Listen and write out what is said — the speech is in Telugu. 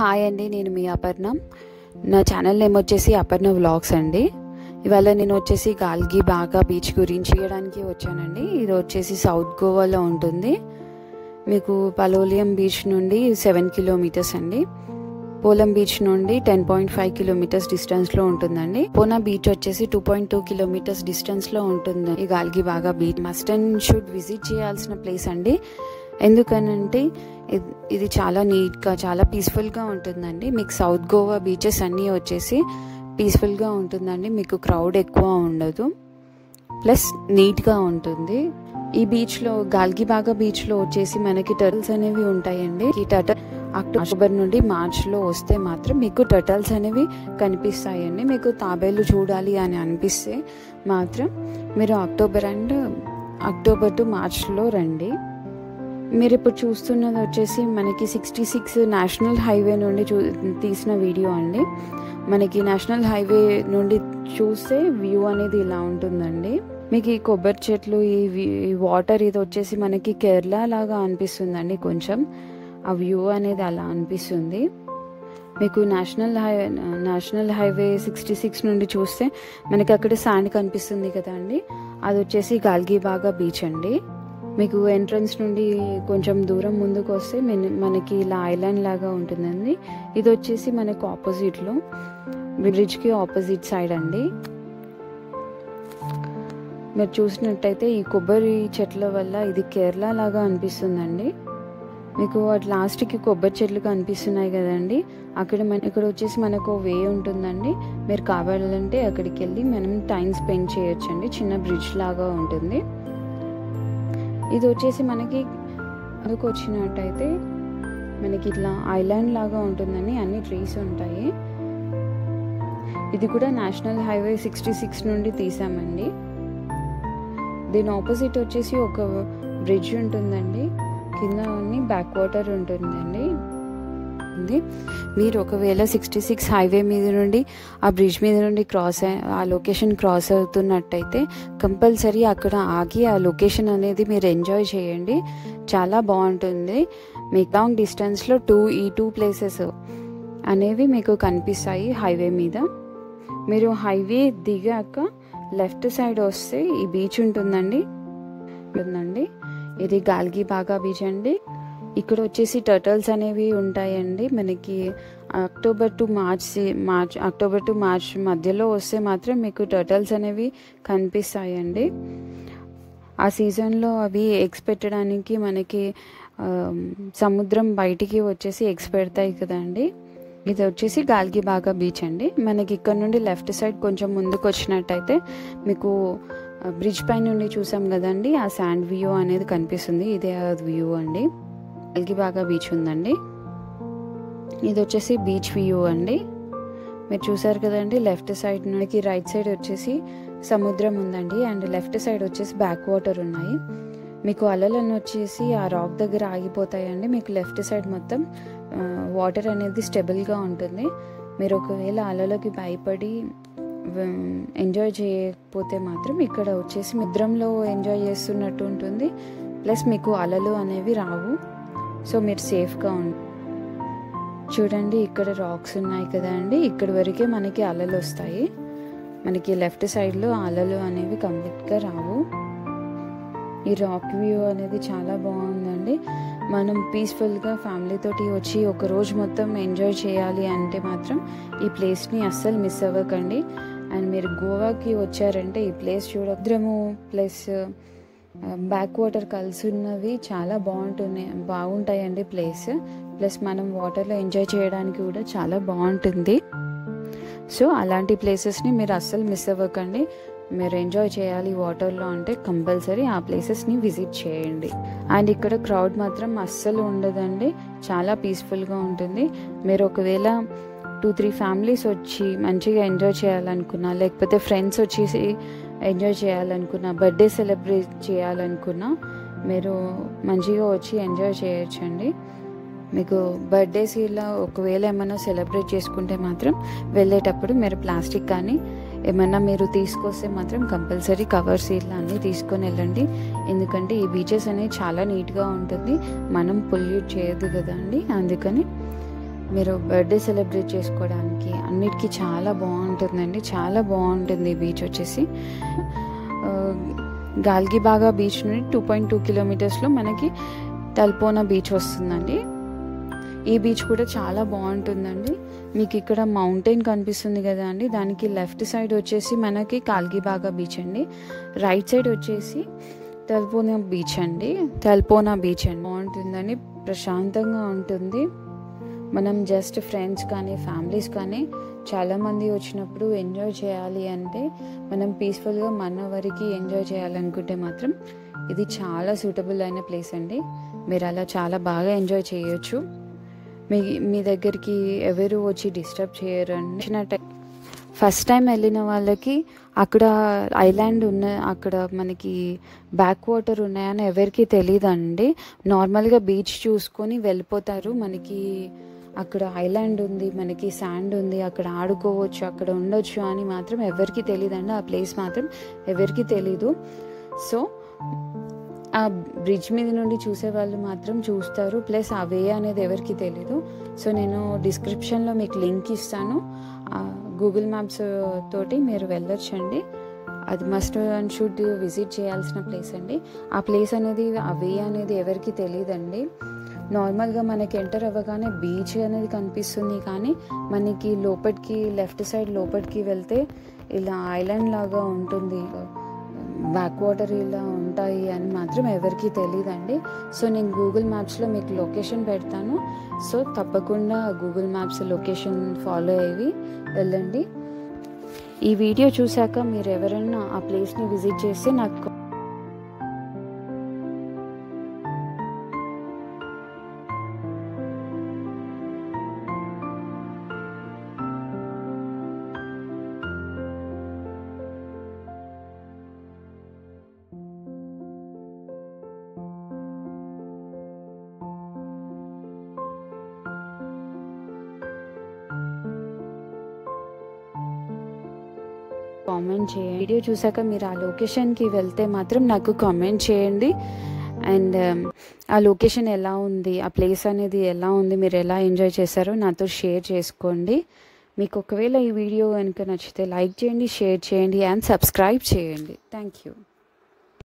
హాయ్ అండి నేను మీ అపర్ణ నా ఛానల్ నేమ్ వచ్చేసి అపర్ణ వ్లాగ్స్ అండి ఇవాళ నేను వచ్చేసి గాల్గి బాగా బీచ్ గురించి చేయడానికి వచ్చానండి ఇది వచ్చేసి సౌత్ గోవాలో ఉంటుంది మీకు పలోలియం బీచ్ నుండి సెవెన్ కిలోమీటర్స్ అండి పోలం బీచ్ నుండి టెన్ పాయింట్ ఫైవ్ కిలోమీటర్స్ డిస్టెన్స్లో ఉంటుందండి పోనా బీచ్ వచ్చేసి టూ పాయింట్ టూ కిలోమీటర్స్ డిస్టెన్స్లో ఉంటుంది ఈ Galgibaga beach must and should visit చేయాల్సిన ప్లేస్ అండి ఎందుకనంటే ఇద్- ఇది చాలా నీట్గా చాలా పీస్ఫుల్గా ఉంటుందండి మీకు సౌత్ గోవా బీచెస్ అన్నీ వచ్చేసి పీస్ఫుల్గా ఉంటుందండి మీకు క్రౌడ్ ఎక్కువ ఉండదు ప్లస్ నీట్గా ఉంటుంది ఈ బీచ్లో గాల్గిబాగా బీచ్లో వచ్చేసి మనకి టర్టల్స్ అనేవి ఉంటాయండి ఈ టర్టల్ అక్టోబర్ నుండి మార్చ్లో వస్తే మాత్రం మీకు టర్టల్స్ అనేవి కనిపిస్తాయండి మీకు తాబేలు చూడాలి అని అనిపిస్తే మాత్రం మీరు అక్టోబర్ అండ్ అక్టోబర్ టు మార్చ్లో రండి మీరు ఇప్పుడు చూస్తున్నది వచ్చేసి మనకి సిక్స్టీ సిక్స్ నేషనల్ హైవే నుండి చూ తీసిన వీడియో అండి మనకి నేషనల్ హైవే నుండి చూస్తే వ్యూ అనేది ఇలా ఉంటుందండి మీకు ఈ కొబ్బరి చెట్లు ఈ వి- ఈ వాటర్ ఇది వచ్చేసి మనకి కేరళ లాగా అనిపిస్తుందండి కొంచెం ఆ వ్యూ అనేది అలా అనిపిస్తుంది మీకు national high national highway sixty six నుండి చూస్తే మనకి అక్కడ శాండ్ కనిపిస్తుంది కదా అండి అది వచ్చేసి గాల్గిబాగా బీచ్ అండి మీకు ఎంట్రన్స్ నుండి కొంచెం దూరం ముందుకు వస్తే మన- మనకి ఇలా ఐలాండ్ లాగా ఉంటుందండి ఇది వచ్చేసి మనకు ఆపోజిట్లో బ్రిడ్జ్కి ఆపోజిట్ సైడ్ అండి మీరు చూసినట్టయితే ఈ కొబ్బరి చెట్ల వల్ల ఇది కేరళ లాగా అనిపిస్తుందండి మీకు అట్ లాస్ట్కి కొబ్బరి చెట్లు కనిపిస్తున్నాయి కదండి అక్కడ మన ఇక్కడ వచ్చేసి మనకు వే ఉంటుందండి మీరు కావాలంటే అక్కడికి వెళ్ళి మనం టైం స్పెండ్ చేయొచ్చండి చిన్న బ్రిడ్జ్ లాగా ఉంటుంది ఇది వచ్చేసి మనకి అందుకు వచ్చినట్టయితే మనకి ఇట్లా ఐలాండ్ లాగా ఉంటుందని అన్ని ట్రీస్ ఉంటాయి ఇది కూడా నేషనల్ హైవే సిక్స్టీ సిక్స్ నుండి తీసామండి దీని ఆపోజిట్ వచ్చేసి ఒక బ్రిడ్జ్ ఉంటుందండి కింద బ్యాక్ వాటర్ ఉంటుందండి ఉంది మీరు ఒకవేళ సిక్స్టీ సిక్స్ హైవే మీద నుండి ఆ బ్రిడ్జ్ మీద నుండి క్రాస్ అయి- ఆ లొకేషన్ క్రాస్ అవుతున్నట్టయితే కంపల్సరీ అక్కడ ఆగి ఆ లొకేషన్ అనేది మీరు ఎంజాయ్ చేయండి చాలా బాగుంటుంది మీకు లాంగ్ డిస్టెన్స్లో టూ ఈ టూ ప్లేసెస్ అనేవి మీకు కనిపిస్తాయి హైవే మీద మీరు హైవే దిగాక లెఫ్ట్ సైడ్ వస్తే ఈ బీచ్ ఉంటుందండి ఉంటుందండి ఇది గాల్గి బాగా బీచ్ అండి ఇక్కడ వచ్చేసి టర్టల్స్ అనేవి ఉంటాయండి మనకి అక్టోబర్ టు మార్చ్ సి- మార్చ్ అక్టోబర్ టు మార్చ్ మధ్యలో వస్తే మాత్రం మీకు టర్టల్స్ అనేవి కనిపిస్తాయండి ఆ సీజన్లో అవి ఎగ్స్ పెట్టడానికి మనకి ఆ, సముద్రం బయటికి వచ్చేసి ఎగ్స్ పెడతాయి కదండి ఇది వచ్చేసి గాల్గి బాగా బీచ్ అండి మనకి ఇక్కడ నుండి లెఫ్ట్ సైడ్ కొంచెం ముందుకు వచ్చినట్టయితే మీకు బ్రిడ్జ్ పై నుండి చూసాం కదండి ఆ శాండ్ వ్యూ అనేది కనిపిస్తుంది ఇదే వ్యూ అండి గాల్గి బాగా బీచ్ ఉందండి ఇది వచ్చేసి బీచ్ వ్యూ అండి మీరు చూసారు కదండి లెఫ్ట్ సైడ్ నుండి రైట్ సైడ్ వచ్చేసి సముద్రం ఉందండి అండ్ లెఫ్ట్ సైడ్ వచ్చేసి బ్యాక్ వాటర్ ఉన్నాయి మీకు అలలను వచ్చేసి ఆ రాక్ దగ్గర ఆగిపోతాయండి మీకు లెఫ్ట్ సైడ్ మొత్తం వాటర్ అనేది స్టెబుల్గా ఉంటుంది మీరు ఒకవేళ అలలోకి భయపడి ఎంజాయ్ చేయకపోతే మాత్రం ఇక్కడ వచ్చేసి ముద్రంలో ఎంజాయ్ చేస్తున్నట్టు ఉంటుంది ప్లస్ మీకు అలలు అనేవి రావు సో మీరు సేఫ్గా ఉండి చూడండి ఇక్కడ రాక్స్ ఉన్నాయి కదా అండి ఇక్కడ వరకే మనకి అలలు వస్తాయి మనకి లెఫ్ట్ సైడ్లో అలలు అనేవి కంప్లీట్గా రావు ఈ రాక్ వ్యూ అనేది చాలా బాగుందండి మనం పీస్ఫుల్గా ఫ్యామిలీతోటి వచ్చి ఒక రోజు మొత్తం ఎంజాయ్ చేయాలి అంటే మాత్రం ఈ ప్లేస్ని అస్సలు మిస్ అవ్వకండి అండ్ మీరు గోవాకి వచ్చారంటే ఈ ప్లేస్ చూడద్రము ప్లస్ బ్యాక్ వాటర్ కలిసి ఉన్నవి చాలా బాగుంటున్నాయి బాగుంటాయండి ప్లేస్ ప్లస్ మనం వాటర్లో ఎంజాయ్ చేయడానికి కూడా చాలా బాగుంటుంది సో అలాంటి ప్లేసెస్ని మీరు అస్సలు మిస్ అవ్వకండి మీరు ఎంజాయ్ చేయాలి వాటర్లో అంటే కంపల్సరీ ఆ ప్లేసెస్ని విజిట్ చేయండి అండ్ ఇక్కడ క్రౌడ్ మాత్రం అస్సలు ఉండదండి చాలా పీస్ఫుల్గా ఉంటుంది మీరు ఒకవేళ టూ త్రీ ఫ్యామిలీస్ వచ్చి మంచిగా ఎంజాయ్ చేయాలనుకున్నా లేకపోతే ఫ్రెండ్స్ వచ్చేసి ఎంజాయ్ చేయాలనుకున్నా బర్త్డే సెలబ్రేట్ చేయాలనుకున్నా మీరు మంచిగా వచ్చి ఎంజాయ్ చేయొచ్చండి మీకు బర్త్డేస్ ఇలా ఒకవేళ ఏమైనా సెలబ్రేట్ చేసుకుంటే మాత్రం వెళ్ళేటప్పుడు మీరు ప్లాస్టిక్ కానీ ఏమన్నా మీరు తీసుకొస్తే మాత్రం కంపల్సరీ కవర్స్ ఇలా అన్నీ తీసుకొని వెళ్ళండి ఎందుకంటే ఈ బీచెస్ అనేవి చాలా నీట్గా ఉంటుంది మనం పొల్యూట్ చేయదు కదా అండి అందుకని మీరు బర్త్డే సెలబ్రేట్ చేసుకోవడానికి అన్నిటికీ చాలా బాగుంటుందండి చాలా బాగుంటుంది ఈ బీచ్ వచ్చేసి ఆ, గాల్గిబాగా బీచ్ నుండి టూ పాయింట్ టూ కిలోమీటర్స్లో మనకి తల్పోనా బీచ్ వస్తుందండి ఈ బీచ్ కూడా చాలా బాగుంటుందండి మీకు ఇక్కడ మౌంటైన్ కనిపిస్తుంది కదా అండి దానికి లెఫ్ట్ సైడ్ వచ్చేసి మనకి కాల్గిబాగా బీచ్ అండి రైట్ సైడ్ వచ్చేసి తెల్పోనా బీచ్ అండి తెల్పోనా బీచ్ అండి బాగుంటుందని ప్రశాంతంగా ఉంటుంది మనం జస్ట్ ఫ్రెండ్స్ కానీ ఫ్యామిలీస్ కానీ చాలామంది వచ్చినప్పుడు ఎంజాయ్ చేయాలి అంటే మనం పీస్ఫుల్గా మన వరకు ఎంజాయ్ చేయాలనుకుంటే మాత్రం ఇది చాలా సూటబుల్ అయిన ప్లేస్ అండి మీరు అలా చాలా బాగా ఎంజాయ్ చేయొచ్చు మీ మీ దగ్గరికి ఎవరు వచ్చి డిస్టర్బ్ చేయరు అని ఫస్ట్ టైం వెళ్ళిన వాళ్ళకి అక్కడ ఐలాండ్ ఉన్న అక్కడ మనకి బ్యాక్ వాటర్ ఉన్నాయని ఎవరికి తెలియదండి నార్మల్గా బీచ్ చూసుకొని వెళ్ళిపోతారు మనకి అక్కడ ఐలాండ్ ఉంది మనకి శాండ్ ఉంది అక్కడ ఆడుకోవచ్చు అక్కడ ఉండొచ్చు అని మాత్రం ఎవరికి తెలియదండి ఆ ప్లేస్ మాత్రం ఎవరికి తెలీదు సో ఆ బ్రిడ్జ్ మీద నుండి చూసే వాళ్ళు మాత్రం చూస్తారు ప్లస్ ఆ వే అనేది ఎవరికి తెలీదు సో నేను డిస్క్రిప్షన్లో మీకు లింక్ ఇస్తాను గూగుల్ మ్యాప్స్ తోటి మీరు వెళ్ళొచ్చండి అది మస్ట్ అండ్ షుడ్ విజిట్ చేయాల్సిన ప్లేస్ అండి ఆ ప్లేస్ అనేది ఆ వే అనేది ఎవరికి తెలియదండి నార్మల్గా మనకి ఎంటర్ అవ్వగానే బీచ్ అనేది కనిపిస్తుంది కానీ మనకి లోపలికి లెఫ్ట్ సైడ్ లోపలికి వెళ్తే ఇలా ఐలాండ్ లాగా ఉంటుంది బ్యాక్ వాటర్ ఇలా ఉంటాయి అని మాత్రం ఎవరికి తెలియదండి సో నేను గూగుల్ మ్యాప్స్లో మీకు లొకేషన్ పెడతాను సో తప్పకుండా గూగుల్ మ్యాప్స్ లొకేషన్ ఫాలో అయ్యి వెళ్ళండి ఈ వీడియో చూశాక మీరు ఎవరైనా ఆ ప్లేస్ని విజిట్ చేస్తే నాకు కామెంట్ చేయండి వీడియో చూసాక మీరు ఆ లొకేషన్కి వెళ్తే మాత్రం నాకు కామెంట్ చేయండి అండ్ ఆ లొకేషన్ ఎలా ఉంది ఆ ప్లేస్ అనేది ఎలా ఉంది మీరు ఎలా ఎంజాయ్ చేశారో నాతో షేర్ చేసుకోండి మీకు ఒకవేళ ఈ వీడియో కనుక నచ్చితే లైక్ చేయండి షేర్ చేయండి అండ్ సబ్స్క్రైబ్ చేయండి థ్యాంక్ యూ